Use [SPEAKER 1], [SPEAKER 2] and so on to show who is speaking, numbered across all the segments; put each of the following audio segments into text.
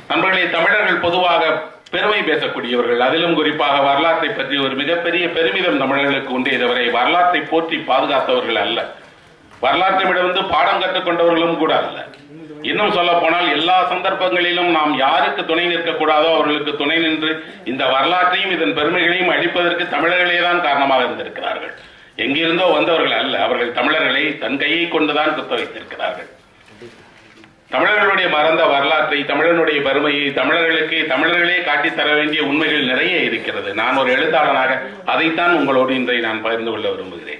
[SPEAKER 1] நண்பர்களே தமிழர்கள் பொதுவாக பெருமை பேசக்கூடியவர்கள் அதிலும் குறிப்பாக வரலாற்றை பற்றி ஒரு மிகப்பெரிய பெருமிதம் தமிழர்களுக்கு உண்டு இதுவரை வரலாற்றை போற்றி பாதுகாத்தவர்கள் அல்ல வரலாற்றை விட வந்து பாடம் கற்றுக்கொண்டவர்களும் கூட அல்ல இன்னும் சொல்ல போனால் எல்லா சந்தர்ப்பங்களிலும் நாம் யாருக்கு துணை நிற்கக்கூடாதோ அவர்களுக்கு துணை நின்று இந்த வரலாற்றையும் இதன் பெருமைகளையும் அழிப்பதற்கு தமிழர்களே தான் காரணமாக இருந்திருக்கிறார்கள் எங்கிருந்தோ வந்தவர்கள் அல்ல அவர்கள் தமிழர்களை தன் கையை கொண்டுதான் குத்த வைத்திருக்கிறார்கள் தமிழர்களுடைய மறந்த வரலாற்றை தமிழனுடைய பெருமையை தமிழர்களுக்கு தமிழர்களே காட்டித் தர வேண்டிய உண்மைகள் நிறைய இருக்கிறது நான் ஒரு எழுத்தாளனாக அதைத்தான் உங்களோடு இன்றை நான் பகிர்ந்து கொள்ள விரும்புகிறேன்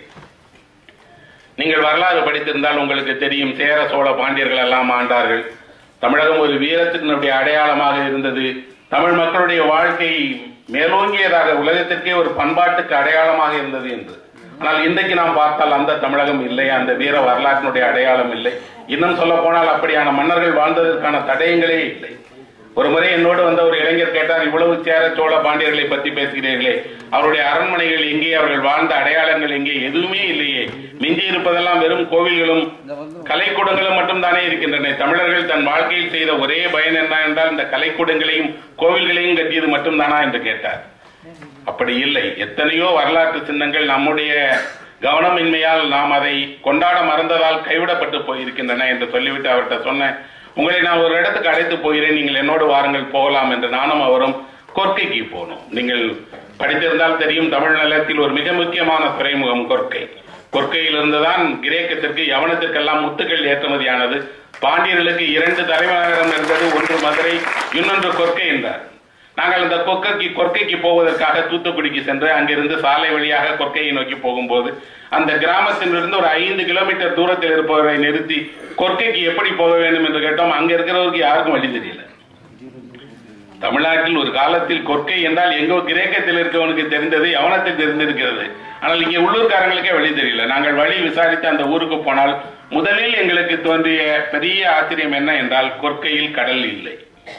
[SPEAKER 1] நீங்கள் வரலாறு படித்திருந்தால் உங்களுக்கு தெரியும் சேர சோழ பாண்டியர்கள் எல்லாம் ஆண்டார்கள் தமிழகம் ஒரு வீரத்தினுடைய அடையாளமாக இருந்தது தமிழ் மக்களுடைய வாழ்க்கை மேலோங்கியதாக உலகத்திற்கே ஒரு பண்பாட்டுக்கு அடையாளமாக இருந்தது என்று ஆனால் இன்றைக்கு நாம் பார்த்தால் அந்த தமிழகம் இல்லை அந்த வீர வரலாற்றினுடைய அடையாளம் இல்லை இன்னும் சொல்ல போனால் அப்படியான மன்னர்கள் வாழ்ந்ததற்கான தடயங்களே இல்லை ஒரு முறை என்னோடு வந்த ஒரு இளைஞர் கேட்டார் இவ்வளவு சேர சோழ பாண்டியர்களை பற்றி பேசுகிறீர்களே அவருடைய அரண்மனைகள் எங்கே அவர்கள் வாழ்ந்த அடையாளங்கள் எங்கே எதுவுமே இல்லையே மிஞ்சி இருப்பதெல்லாம் வெறும் கோவில்களும் கலைக்கூடங்களும் மட்டும்தானே இருக்கின்றன தமிழர்கள் தன் வாழ்க்கையில் செய்த ஒரே பயன் என்ன என்றால் இந்த கலைக்கூடங்களையும் கோவில்களையும் கட்டியது மட்டும்தானா என்று கேட்டார் அப்படி இல்லை எத்தனையோ வரலாற்று சின்னங்கள் நம்முடைய கவனமின்மையால் நாம் அதை கொண்டாட மறந்ததால் கைவிடப்பட்டு போயிருக்கின்றன என்று சொல்லிவிட்டு அவர்கிட்ட சொன்னேன் உங்களை நான் ஒரு இடத்துக்கு அழைத்து போகிறேன் நீங்கள் என்னோடு வாருங்கள் போகலாம் என்று நானும் அவரும் கொர்க்கைக்கு போனோம் நீங்கள் படித்திருந்தால் தெரியும் தமிழ் நிலத்தில் ஒரு மிக முக்கியமான துறைமுகம் கொர்க்கை கொர்க்கையிலிருந்துதான் கிரேக்கத்திற்கு யவனத்திற்கெல்லாம் முத்துக்கள் ஏற்றுமதியானது பாண்டியர்களுக்கு இரண்டு தலைநகரம் இருந்தது ஒன்று மதுரை இன்னொன்று கொர்க்கை என்றார் நாங்கள் அந்த கொக்கைக்கு கொர்க்கைக்கு போவதற்காக தூத்துக்குடிக்கு சென்று அங்கிருந்து சாலை வழியாக கொர்க்கையை நோக்கி போகும்போது அந்த கிராமத்திலிருந்து ஒரு ஐந்து கிலோமீட்டர் தூரத்தில் இருப்பவரை நிறுத்தி கொர்க்கைக்கு எப்படி போக வேண்டும் என்று கேட்டோம் அங்க இருக்கிறவருக்கு யாருக்கும் வழி தெரியல தமிழ்நாட்டில் ஒரு காலத்தில் கொர்க்கை என்றால் எங்கோ கிரேக்கத்தில் இருக்கவனுக்கு தெரிந்தது யவனத்தில் தெரிந்திருக்கிறது ஆனால் இங்கே உள்ளூர்காரங்களுக்கே வழி தெரியல நாங்கள் வழி விசாரித்து அந்த ஊருக்கு போனால் முதலில் எங்களுக்கு தோன்றிய பெரிய ஆச்சரியம் என்ன என்றால் கொர்க்கையில் கடல் இல்லை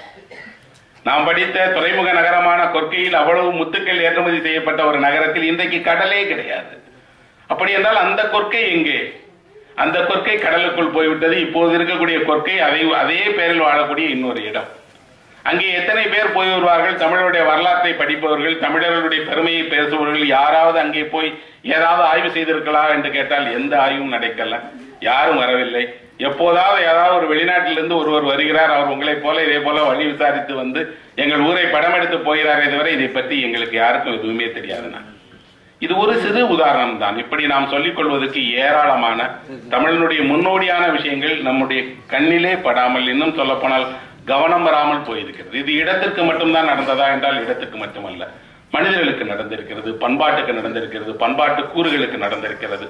[SPEAKER 1] நாம் படித்த துறைமுக நகரமான கொர்க்கையில் அவ்வளவு முத்துக்கள் ஏற்றுமதி செய்யப்பட்ட ஒரு நகரத்தில் இன்றைக்கு கடலே கிடையாது அப்படி என்றால் அந்த கொர்க்கை எங்கே அந்த கொர்க்கை கடலுக்குள் போய்விட்டது இப்போது இருக்கக்கூடிய கொர்க்கை அதை அதே பேரில் வாழக்கூடிய இன்னொரு இடம் அங்கே எத்தனை பேர் போய் வருவார்கள் தமிழருடைய வரலாற்றை படிப்பவர்கள் தமிழர்களுடைய பெருமையை பேசுபவர்கள் யாராவது அங்கே போய் ஏதாவது ஆய்வு செய்திருக்கலாம் என்று கேட்டால் எந்த ஆய்வும் நடக்கல யாரும் வரவில்லை எப்போதாவது ஏதாவது ஒரு வெளிநாட்டிலிருந்து ஒருவர் வருகிறார் அவர் உங்களைப் போல இதே போல வழி விசாரித்து வந்து எங்கள் ஊரை படமெடுத்து போகிறாரே தவிர இதை பற்றி எங்களுக்கு யாருக்கும் எதுவுமே தெரியாதுண்ணா இது ஒரு சிறு உதாரணம் தான் இப்படி நாம் சொல்லிக் கொள்வதற்கு ஏராளமான தமிழனுடைய முன்னோடியான விஷயங்கள் நம்முடைய கண்ணிலே படாமல் இன்னும் சொல்ல போனால் கவனம் வராமல் போயிருக்கிறது இது இடத்திற்கு மட்டும்தான் நடந்ததா என்றால் இடத்துக்கு மட்டுமல்ல மனிதர்களுக்கு நடந்திருக்கிறது பண்பாட்டுக்கு நடந்திருக்கிறது பண்பாட்டு கூறுகளுக்கு நடந்திருக்கிறது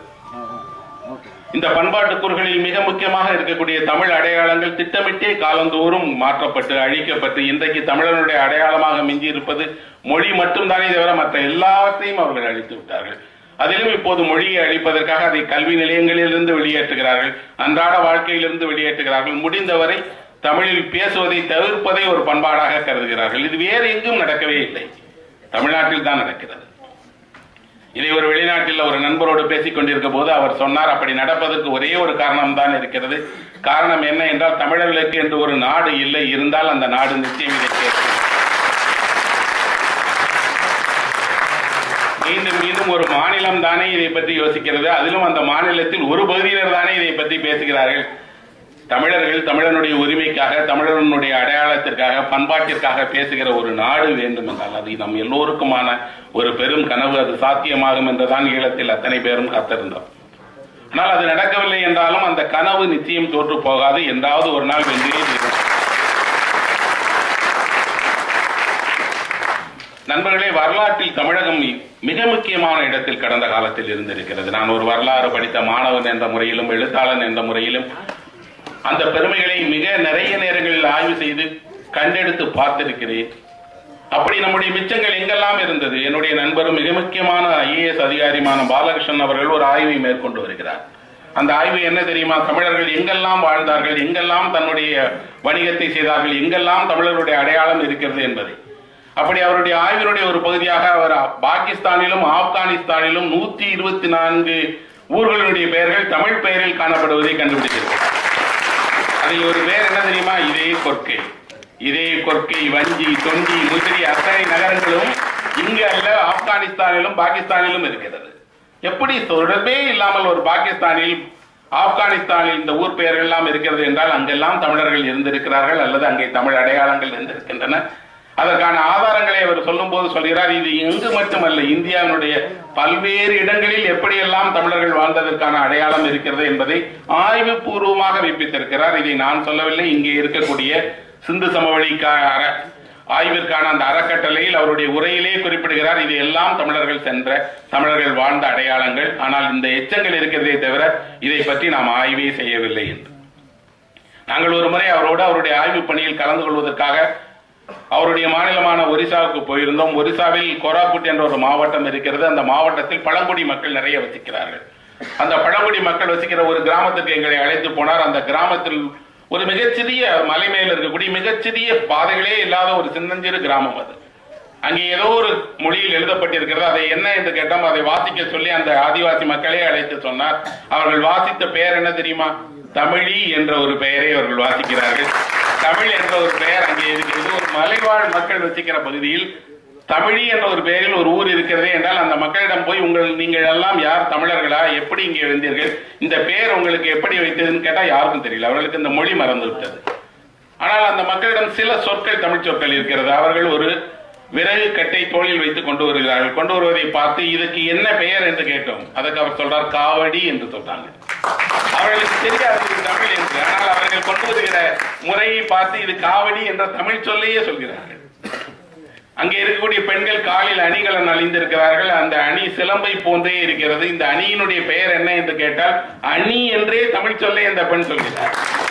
[SPEAKER 1] இந்த பண்பாட்டு கூறுகளில் மிக முக்கியமாக இருக்கக்கூடிய தமிழ் அடையாளங்கள் திட்டமிட்டே காலந்தோறும் மாற்றப்பட்டு அழிக்கப்பட்டு இன்றைக்கு தமிழனுடைய அடையாளமாக மிஞ்சி இருப்பது மொழி மட்டும்தானே தவிர மற்ற எல்லாவற்றையும் அவர்கள் அழித்து விட்டார்கள் அதிலும் இப்போது மொழியை அழிப்பதற்காக அதை கல்வி நிலையங்களிலிருந்து வெளியேற்றுகிறார்கள் அன்றாட வாழ்க்கையிலிருந்து வெளியேற்றுகிறார்கள் முடிந்தவரை தமிழில் பேசுவதை தவிர்ப்பதை ஒரு பண்பாடாக கருதுகிறார்கள் இது வேறு எங்கும் நடக்கவே இல்லை தமிழ்நாட்டில் தான் நடக்கிறது இதை ஒரு வெளிநாட்டில் ஒரு நண்பரோடு பேசிக் கொண்டிருக்க போது அவர் சொன்னார் அப்படி நடப்பதற்கு ஒரே ஒரு காரணம் தான் இருக்கிறது காரணம் என்ன என்றால் தமிழர்களுக்கு என்று ஒரு நாடு இல்லை இருந்தால் அந்த நாடு நிச்சயம் இதை கேட்கும் மீண்டும் மீண்டும் ஒரு மாநிலம் தானே இதை பற்றி யோசிக்கிறது அதிலும் அந்த மாநிலத்தில் ஒரு பகுதியினர் தானே இதை பற்றி பேசுகிறார்கள் தமிழர்கள் தமிழனுடைய உரிமைக்காக தமிழனுடைய அடையாளத்திற்காக பண்பாட்டிற்காக பேசுகிற ஒரு நாடு வேண்டும் என்றால் அது நம் எல்லோருக்குமான ஒரு பெரும் கனவு அது சாத்தியமாகும் என்றுதான் ஈழத்தில் அத்தனை பேரும் காத்திருந்தோம் ஆனால் அது நடக்கவில்லை என்றாலும் அந்த கனவு நிச்சயம் தோற்று போகாது என்றாவது ஒரு நாள் வென்றே தீரும் நண்பர்களே வரலாற்றில் தமிழகம் மிக முக்கியமான இடத்தில் கடந்த காலத்தில் இருந்திருக்கிறது நான் ஒரு வரலாறு படித்த மாணவன் என்ற முறையிலும் எழுத்தாளன் என்ற முறையிலும் அந்த பெருமைகளை மிக நிறைய நேரங்களில் ஆய்வு செய்து கண்டெடுத்து பார்த்திருக்கிறேன் அப்படி நம்முடைய மிச்சங்கள் எங்கெல்லாம் இருந்தது என்னுடைய நண்பரும் மிக முக்கியமான ஐஏஎஸ் அதிகாரியான பாலகிருஷ்ணன் அவர்கள் ஒரு ஆய்வை மேற்கொண்டு வருகிறார் அந்த ஆய்வு என்ன தெரியுமா தமிழர்கள் எங்கெல்லாம் வாழ்ந்தார்கள் எங்கெல்லாம் தன்னுடைய வணிகத்தை செய்தார்கள் எங்கெல்லாம் தமிழர்களுடைய அடையாளம் இருக்கிறது என்பதை அப்படி அவருடைய ஆய்வினுடைய ஒரு பகுதியாக அவர் பாகிஸ்தானிலும் ஆப்கானிஸ்தானிலும் நூத்தி இருபத்தி நான்கு ஊர்களுடைய பெயர்கள் தமிழ் பெயரில் காணப்படுவதை கண்டுபிடித்திருக்கிறார் அதில் ஒரு பேர் என்ன தெரியுமா இதே கொற்கை இதே கொற்கை வஞ்சி தொண்டி முசிறி அத்தனை நகரங்களும் இங்கு அல்ல ஆப்கானிஸ்தானிலும் பாகிஸ்தானிலும் இருக்கிறது எப்படி தொடர்பே இல்லாமல் ஒரு பாகிஸ்தானில் ஆப்கானிஸ்தானில் இந்த ஊர் பெயர்கள் எல்லாம் இருக்கிறது என்றால் அங்கெல்லாம் தமிழர்கள் இருந்திருக்கிறார்கள் அல்லது அங்கே தமிழ் அடையாளங்கள் இருந்திருக்கின்றன அதற்கான ஆதாரங்களை அவர் சொல்லும்போது சொல்கிறார் இது எங்கு மட்டுமல்ல இந்தியாவினுடைய பல்வேறு இடங்களில் எப்படியெல்லாம் தமிழர்கள் வாழ்ந்ததற்கான அடையாளம் இருக்கிறது என்பதை ஆய்வு பூர்வமாக வைப்பித்திருக்கிறார் இதை நான் சொல்லவில்லை இங்கே இருக்கக்கூடிய சிந்து சமவெளிக்கா அற- ஆய்விற்கான அந்த அறக்கட்டளையில் அவருடைய உரையிலே குறிப்பிடுகிறார் இது எல்லாம் தமிழர்கள் சென்ற தமிழர்கள் வாழ்ந்த அடையாளங்கள் ஆனால் இந்த எச்சங்கள் இருக்கிறதே தவிர இதை பற்றி நாம் ஆய்வே செய்யவில்லை என்று நாங்கள் ஒரு முறை அவரோடு அவருடைய ஆய்வு பணியில் கலந்து கொள்வதற்காக அவருடைய மாநிலமான ஒரிசாவுக்கு போயிருந்தோம் ஒரிசாவில் கோராப்புட் என்ற ஒரு மாவட்டம் இருக்கிறது அந்த மாவட்டத்தில் பழங்குடி மக்கள் நிறைய வசிக்கிறார்கள் அந்த பழங்குடி மக்கள் வசிக்கிற ஒரு கிராமத்துக்கு எங்களை அழைத்து போனார் அந்த கிராமத்தில் ஒரு மிகச்சிறிய மலை மேல் இருக்கக்கூடிய மிகச்சிறிய பாதைகளே இல்லாத ஒரு சின்னஞ்சிறு கிராமம் அது அங்கே ஏதோ ஒரு மொழியில் எழுதப்பட்டிருக்கிறது அதை என்ன என்று கேட்டோம் அதை வாசிக்க சொல்லி அந்த ஆதிவாசி மக்களே அழைத்து சொன்னார் அவர்கள் வாசித்த பெயர் என்ன தெரியுமா தமிழி என்ற ஒரு பெயரை அவர்கள் வாசிக்கிறார்கள் தமிழ் என்ற ஒரு பெயர் அங்கே இருக்கிறது ஒரு மலைவாழ் மக்கள் வசிக்கிற பகுதியில் தமிழி என்ற ஒரு பெயரில் ஒரு ஊர் இருக்கிறதே என்றால் அந்த மக்களிடம் போய் உங்கள் நீங்கள் எல்லாம் யார் தமிழர்களா எப்படி இங்கே வந்தீர்கள் இந்த பெயர் உங்களுக்கு எப்படி வைத்ததுன்னு கேட்டா யாருக்கும் தெரியல அவர்களுக்கு இந்த மொழி மறந்து விட்டது ஆனால் அந்த மக்களிடம் சில சொற்கள் தமிழ் சொற்கள் இருக்கிறது அவர்கள் ஒரு விறகு கட்டை தோளில் வைத்து கொண்டு வருகிறார்கள் கொண்டு வருவதை பார்த்து இதுக்கு என்ன பெயர் என்று கேட்டோம் அதுக்கு அவர் சொல்றார் காவடி என்று சொல்றாங்க அவர்களுக்கு தெரியாது இது தமிழ் என்று ஆனால் அவர்கள் கொண்டு வருகிற முறையை பார்த்து இது காவடி என்ற தமிழ் சொல்லையே சொல்கிறார்கள் அங்கே இருக்கக்கூடிய பெண்கள் காலில் அணிகலன் அணிந்திருக்கிறார்கள் அந்த அணி சிலம்பை போன்றே இருக்கிறது இந்த அணியினுடைய பெயர் என்ன என்று கேட்டால் அணி என்றே தமிழ் சொல்லை அந்த பெண் சொல்கிறார்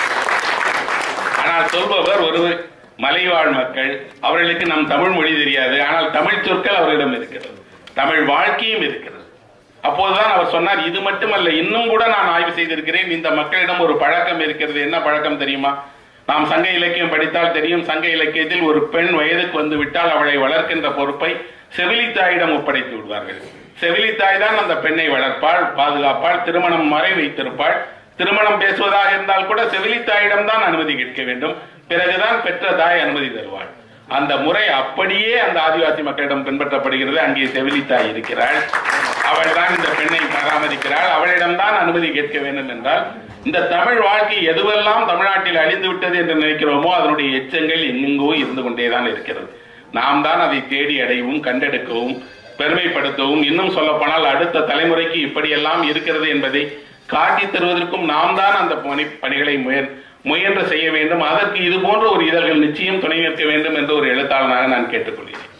[SPEAKER 1] ஆனால் சொல்பவர் ஒரு மலைவாழ் மக்கள் அவர்களுக்கு நம் தமிழ் மொழி தெரியாது ஆனால் தமிழ் சொற்கள் அவரிடம் இருக்கிறது தமிழ் வாழ்க்கையும் இருக்கிறது அப்போதுதான் அவர் சொன்னார் இது மட்டுமல்ல இன்னும் கூட நான் ஆய்வு செய்திருக்கிறேன் இந்த மக்களிடம் ஒரு பழக்கம் இருக்கிறது என்ன பழக்கம் தெரியுமா நாம் சங்க இலக்கியம் படித்தால் தெரியும் சங்க இலக்கியத்தில் ஒரு பெண் வயதுக்கு வந்து விட்டால் அவளை வளர்க்கின்ற பொறுப்பை செவிலித்தாயிடம் ஒப்படைத்து விடுவார்கள் செவிலித்தாய் தான் அந்த பெண்ணை வளர்ப்பாள் பாதுகாப்பாள் திருமணம் வரை வைத்திருப்பாள் திருமணம் பேசுவதாக இருந்தால் கூட செவிலித்தாயிடம் தான் அனுமதி கேட்க வேண்டும் பிறகுதான் பெற்ற தாய் அனுமதி தருவாள் அந்த முறை அப்படியே அந்த ஆதிவாசி மக்களிடம் பின்பற்றப்படுகிறது அங்கே செவிலித்தாய் இருக்கிறாள் அவள் தான் இந்த பெண்ணை பராமரிக்கிறாள் அவளிடம் தான் அனுமதி கேட்க வேண்டும் என்றால் இந்த தமிழ் வாழ்க்கை எதுவெல்லாம் தமிழ்நாட்டில் அழிந்து விட்டது என்று நினைக்கிறோமோ அதனுடைய எச்சங்கள் எங்கெங்கோ இருந்து கொண்டேதான் இருக்கிறது நாம் தான் அதை தேடி அடையவும் கண்டெடுக்கவும் பெருமைப்படுத்தவும் இன்னும் சொல்லப்போனால் அடுத்த தலைமுறைக்கு இப்படியெல்லாம் இருக்கிறது என்பதை காட்டித் தருவதற்கும் நாம் தான் அந்த பணி பணிகளை முயற் முயன்று செய்ய வேண்டும் அதற்கு இது போன்ற ஒரு இதழ்கள் நிச்சயம் துணை நிற்க வேண்டும் என்று ஒரு எழுத்தாளனாக நான் கேட்டுக்கொள்கிறேன்